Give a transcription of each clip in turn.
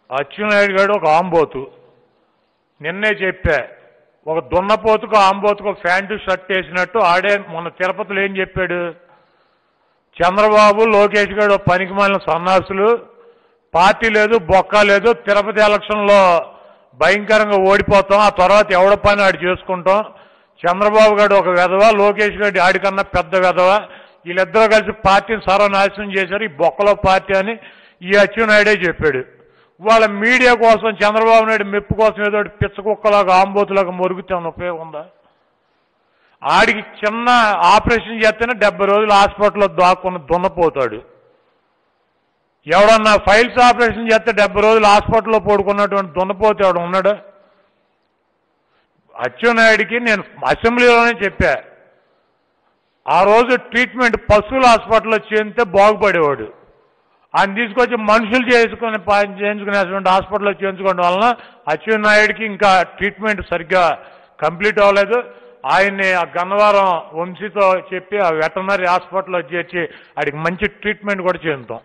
అచ్చెన్నాయుడు గారు ఒక ఆంబోతు నిన్నే చెప్పా ఒక దున్నపోతుకు ఆంబోతుకు ఒక ప్యాంటు షర్ట్ వేసినట్టు ఆడే మొన్న తిరుపతిలో ఏం చెప్పాడు చంద్రబాబు లోకేష్ గారు పనికి మాలిన సన్నాసులు పార్టీ లేదు బొక్క లేదు తిరుపతి ఎలక్షన్లో భయంకరంగా ఓడిపోతాం ఆ తర్వాత ఎవడ పని ఆడు చేసుకుంటాం చంద్రబాబు గారు ఒక వెధవ లోకేష్ గారి ఆడికన్నా పెద్ద వెధవ వీళ్ళిద్దరూ కలిసి పార్టీని సర్వనాశనం చేశారు ఈ బొక్కలో పార్టీ అని ఈ అచ్చెన్నాయుడే చెప్పాడు వాళ్ళ మీడియా కోసం చంద్రబాబు నాయుడు మెప్పు కోసం ఏదో ఒకటి పిచ్చ కుక్కలాగా ఆంబోతులాగా మొరుగుతే ఏమన్నా ఉపయోగం ఉందా ఆడికి చిన్న ఆపరేషన్ చేస్తేనే డెబ్బై రోజులు హాస్పిటల్లో దాక్కుని దున్నపోతాడు ఎవడన్నా ఫైల్స్ ఆపరేషన్ చేస్తే డెబ్బై రోజులు హాస్పిటల్లో పడుకున్నటువంటి దున్నపోతే ఎవడు ఉన్నాడు అచ్చెన్నాయుడికి నేను అసెంబ్లీలోనే చెప్పా ఆ రోజు ట్రీట్మెంట్ పశువుల హాస్పిటల్లో చేస్తే బాగుపడేవాడు ఆయన తీసుకొచ్చి మనుషులు చేసుకుని పా- చేయించుకునేటువంటి హాస్పిటల్లో చేయించుకోవడం వలన అచ్చెన్నాయుడికి ఇంకా ట్రీట్మెంట్ సరిగ్గా కంప్లీట్ అవ్వలేదు ఆయన్ని ఆ గన్నవరం వంశీతో చెప్పి ఆ వెటనరీ హాస్పిటల్లో చేర్చి ఆడికి మంచి ట్రీట్మెంట్ కూడా చేస్తాం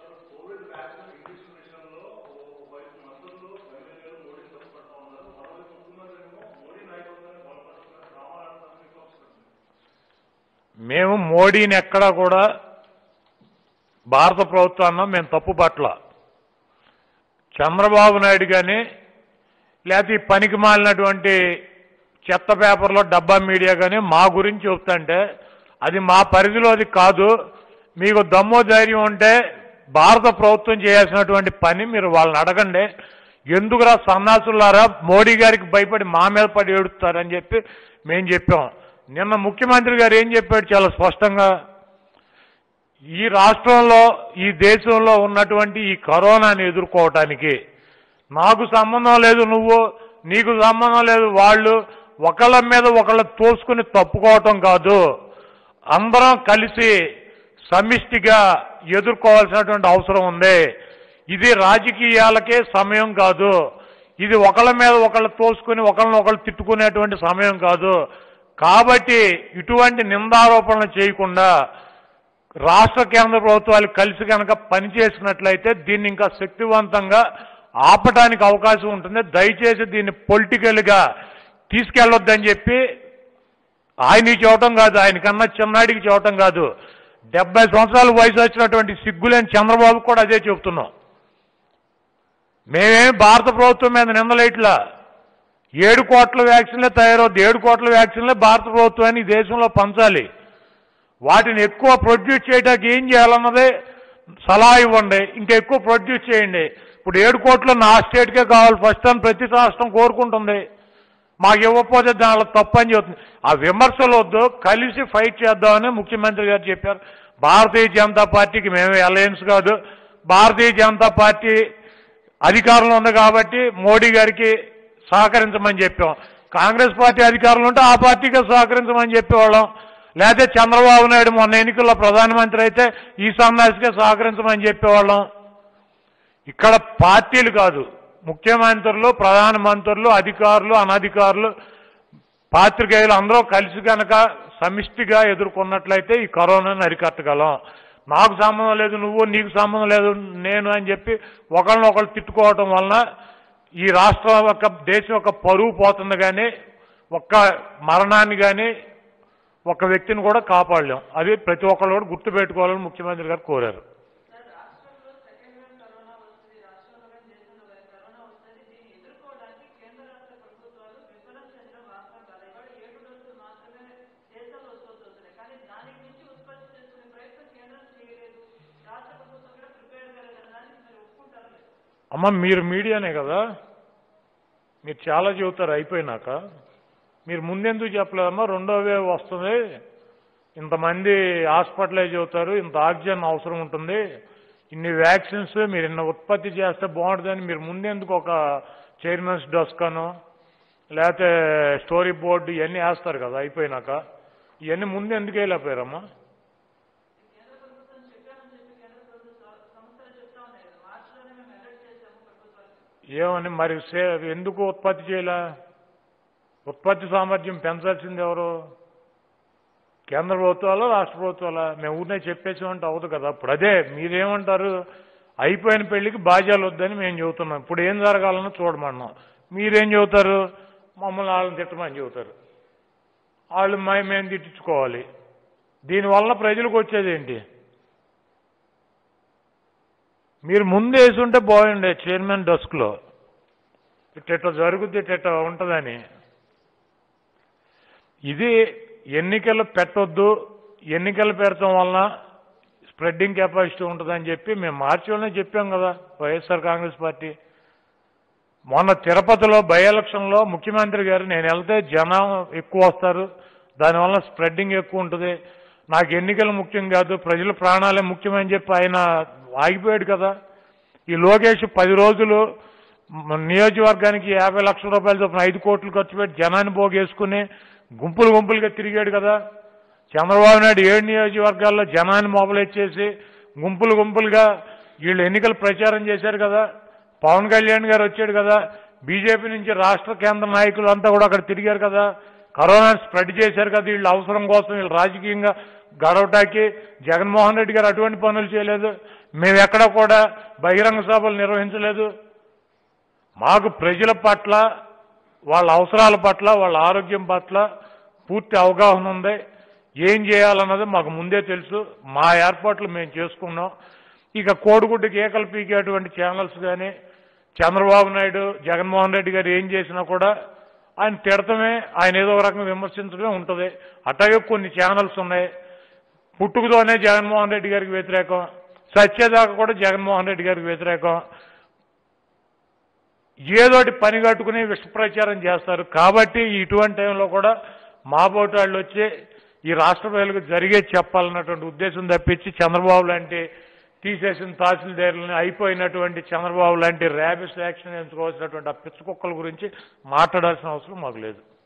మేము మోడీని ఎక్కడా కూడా భారత ప్రభుత్వాన్ని మేము తప్పు పట్ల చంద్రబాబు నాయుడు కానీ లేకపోతే ఈ పనికి మాలినటువంటి చెత్త పేపర్లో డబ్బా మీడియా కానీ మా గురించి చెప్తుంటే అది మా పరిధిలోది కాదు మీకు దమ్మో ధైర్యం ఉంటే భారత ప్రభుత్వం చేయాల్సినటువంటి పని మీరు వాళ్ళని అడగండి ఎందుకురా సన్నాసులారా మోడీ గారికి భయపడి మా మీద పడి ఏడుస్తారని చెప్పి మేము చెప్పాం నిన్న ముఖ్యమంత్రి గారు ఏం చెప్పాడు చాలా స్పష్టంగా ఈ రాష్ట్రంలో ఈ దేశంలో ఉన్నటువంటి ఈ కరోనాని ఎదుర్కోవటానికి నాకు సంబంధం లేదు నువ్వు నీకు సంబంధం లేదు వాళ్ళు ఒకళ్ళ మీద ఒకళ్ళ తోసుకుని తప్పుకోవటం కాదు అందరం కలిసి సమిష్టిగా ఎదుర్కోవాల్సినటువంటి అవసరం ఉంది ఇది రాజకీయాలకే సమయం కాదు ఇది ఒకళ్ళ మీద ఒకళ్ళు తోసుకుని ఒకళ్ళని ఒకళ్ళు తిట్టుకునేటువంటి సమయం కాదు కాబట్టి ఇటువంటి నిందారోపణలు చేయకుండా రాష్ట్ర కేంద్ర ప్రభుత్వాలు కలిసి కనుక పనిచేసినట్లయితే దీన్ని ఇంకా శక్తివంతంగా ఆపటానికి అవకాశం ఉంటుంది దయచేసి దీన్ని పొలిటికల్గా తీసుకెళ్ళొద్దని చెప్పి ఆయన చెప్పటం కాదు ఆయనకన్నా చిన్నాడికి చెప్పటం కాదు డెబ్బై సంవత్సరాల వయసు వచ్చినటువంటి సిగ్గులేని చంద్రబాబు కూడా అదే చెప్తున్నాం మేమేం భారత ప్రభుత్వం మీద నిందలేట్లా ఏడు కోట్ల వ్యాక్సిన్లే తయారవుద్ది ఏడు కోట్ల వ్యాక్సిన్లే భారత ప్రభుత్వాన్ని ఈ దేశంలో పంచాలి వాటిని ఎక్కువ ప్రొడ్యూస్ చేయడానికి ఏం చేయాలన్నదే సలహా ఇవ్వండి ఇంకా ఎక్కువ ప్రొడ్యూస్ చేయండి ఇప్పుడు ఏడు కోట్లు నా స్టేట్కే కావాలి ఫస్ట్ అని ప్రతి రాష్ట్రం కోరుకుంటుంది మాకు ఇవ్వకపోతే దానిలో తప్పు అని చెబుతుంది ఆ విమర్శలు వద్దు కలిసి ఫైట్ చేద్దామని ముఖ్యమంత్రి గారు చెప్పారు భారతీయ జనతా పార్టీకి మేమే అలయన్స్ కాదు భారతీయ జనతా పార్టీ అధికారంలో ఉంది కాబట్టి మోడీ గారికి సహకరించమని చెప్పాం కాంగ్రెస్ పార్టీ అధికారంలో ఉంటే ఆ పార్టీకి సహకరించమని చెప్పేవాళ్ళం లేకపోతే చంద్రబాబు నాయుడు మొన్న ఎన్నికల్లో ప్రధానమంత్రి అయితే ఈ సన్నాసికే సహకరించమని చెప్పేవాళ్ళం ఇక్కడ పార్టీలు కాదు ముఖ్యమంత్రులు ప్రధానమంత్రులు అధికారులు అనధికారులు పాత్రికేయులు అందరూ కలిసి కనుక సమిష్టిగా ఎదుర్కొన్నట్లయితే ఈ కరోనాను అరికట్టగలం నాకు సంబంధం లేదు నువ్వు నీకు సంబంధం లేదు నేను అని చెప్పి ఒకళ్ళనొకళ్ళు తిట్టుకోవటం వలన ఈ రాష్ట్రం యొక్క దేశం యొక్క పరువు పోతుంది కానీ ఒక్క మరణాన్ని కానీ ఒక వ్యక్తిని కూడా కాపాడలేం అది ప్రతి ఒక్కళ్ళు కూడా గుర్తుపెట్టుకోవాలని ముఖ్యమంత్రి గారు కోరారు సార్ రాష్ట్రంలో సెకండ్ వేవ్ కరోనా వస్తుంది రాష్ట్రంలో కానీ దేశంలో కానీ కరోనా వస్తుంది దీన్ని ఎదుర్కోవడానికి కేంద్ర రాష్ట్ర ప్రభుత్వాలు విఫలం చెందడం వాస్తవం కాదు ఇవాళ ఏడు డోసులు మాత్రమే దేశంలో ఉత్పత్తి అవుతున్నాయి కానీ దానికి మించి ఉత్పత్తి చేసుకునే ప్రయత్నం కేంద్రం చేయలేదు రాష్ట్ర ప్రభుత్వం కూడా ప్రిపేర్ కలగలదని మీరు ఒప్పుకుంటారు లేదు అమ్మ మీరు మీడియానే కదా మీరు చాలా చెబుతారు అయిపోయినాక మీరు ముందెందుకు చెప్పలేదమ్మా రెండో వేవ్ వస్తుంది ఇంతమంది హాస్పిటలైజ్ అవుతారు ఇంత ఆక్సిజన్ అవసరం ఉంటుంది ఇన్ని వ్యాక్సిన్స్ మీరు ఇన్ని ఉత్పత్తి చేస్తే బాగుంటుందని మీరు ముందెందుకు ఒక చైర్మన్స్ డస్కాను లేకపోతే స్టోరీ బోర్డు ఇవన్నీ వేస్తారు కదా అయిపోయినాక ఇవన్నీ ముందు ఎందుకు వెళ్ళిపోయారమ్మా కేంద్ర ప్రభుత్వం చెప్పామని చెప్పి కేంద్ర ప్రభుత్వ సంస్థలు చెప్తా ఉన్నాయి కదా మార్చిలోనే మేము అలర్ట్ చేశాము ప్రభుత్వానికి ఏమని మరి సే- ఎందుకు ఉత్పత్తి చేయలే ఉత్పత్తి సామర్థ్యం పెంచాల్సింది ఎవరు కేంద్ర ప్రభుత్వాలు రాష్ట్ర ప్రభుత్వాలా మేము ఊరినే చెప్పేసామంటే అవ్వదు కదా ఇప్పుడు అదే మీరేమంటారు అయిపోయిన పెళ్లికి బాధ్యాలు వద్దని మేము చెబుతున్నాం ఇప్పుడు ఏం జరగాలని చూడమన్నాం మీరేం చెబుతారు మమ్మల్ని వాళ్ళని తిట్టమని చెబుతారు వాళ్ళు మై మేము తిట్టించుకోవాలి దీనివల్ల ప్రజలకు వచ్చేది ఏంటి మీరు ముందు వేసుంటే బాగుండే చైర్మన్ డస్క్లో ఇట్ట జరుగుద్ది ఇట్ట ఉంటుందని ఇది ఎన్నికలు పెట్టొద్దు ఎన్నికలు పెడతాం వలన స్ప్రెడ్డింగ్ కెపాసిటీ ఉంటుందని చెప్పి మేము మార్చిలోనే చెప్పాం కదా వైఎస్ఆర్ కాంగ్రెస్ పార్టీ మొన్న తిరుపతిలో బై ఎలక్షన్లో ముఖ్యమంత్రి గారు నేను వెళ్తే జనం ఎక్కువ వస్తారు దానివల్ల స్ప్రెడ్డింగ్ ఎక్కువ ఉంటుంది నాకు ఎన్నికలు ముఖ్యం కాదు ప్రజల ప్రాణాలే ముఖ్యమని చెప్పి ఆయన ఆగిపోయాడు కదా ఈ లోకేష్ పది రోజులు మ- నియోజకవర్గానికి యాభై లక్షల రూపాయల చొప్పున ఐదు కోట్లు ఖర్చు పెట్టి జనాన్ని పోగేసుకుని గుంపులు గుంపులుగా తిరిగాడు కదా చంద్రబాబు నాయుడు ఏడు నియోజకవర్గాల్లో జనాన్ని మొబలైజ్ చేసి గుంపులు గుంపులుగా వీళ్ళు ఎన్నికల ప్రచారం చేశారు కదా పవన్ కళ్యాణ్ గారు వచ్చాడు కదా బీజేపీ నుంచి రాష్ట్ర కేంద్ర నాయకులు అంతా కూడా అక్కడ తిరిగారు కదా కరోనా స్ప్రెడ్ చేశారు కదా వీళ్ళు అవసరం కోసం వీళ్ళు రాజకీయంగా గడవటానికి జగన్మోహన్ రెడ్డి గారు అటువంటి పనులు చేయలేదు మేము ఎక్కడ కూడా బహిరంగ సభలు నిర్వహించలేదు మాకు ప్రజల పట్ల వాళ్ళ అవసరాల పట్ల వాళ్ళ ఆరోగ్యం పట్ల పూర్తి అవగాహన ఉంది ఏం చేయాలన్నది మాకు ముందే తెలుసు మా ఏర్పాట్లు మేము చేసుకున్నాం ఇక కోడిగుడ్డుకి ఏకలు పీకేటువంటి ఛానల్స్ కానీ చంద్రబాబు నాయుడు జగన్మోహన్ రెడ్డి గారు ఏం చేసినా కూడా ఆయన తిడతమే ఆయన ఏదో ఒక రకంగా విమర్శించడమే ఉంటుంది అట్లాగే కొన్ని ఛానల్స్ ఉన్నాయి పుట్టుకతోనే జగన్మోహన్ రెడ్డి గారికి వ్యతిరేకం సత్యదాకా కూడా జగన్మోహన్ రెడ్డి గారికి వ్యతిరేకం ఏదోటి పని కట్టుకుని విష ప్రచారం చేస్తారు కాబట్టి ఇటువంటి టైంలో కూడా మా బోటాళ్ళు వచ్చి ఈ రాష్ట్ర ప్రజలకు జరిగే చెప్పాలన్నటువంటి ఉద్దేశం తప్పించి చంద్రబాబు లాంటి తీసేసిన తహసీల్దారులని అయిపోయినటువంటి చంద్రబాబు లాంటి ర్యాబిస్ యాక్షన్ ఎంచుకోవాల్సినటువంటి ఆ పిచ్చుకుక్కల గురించి మాట్లాడాల్సిన అవసరం మాకు లేదు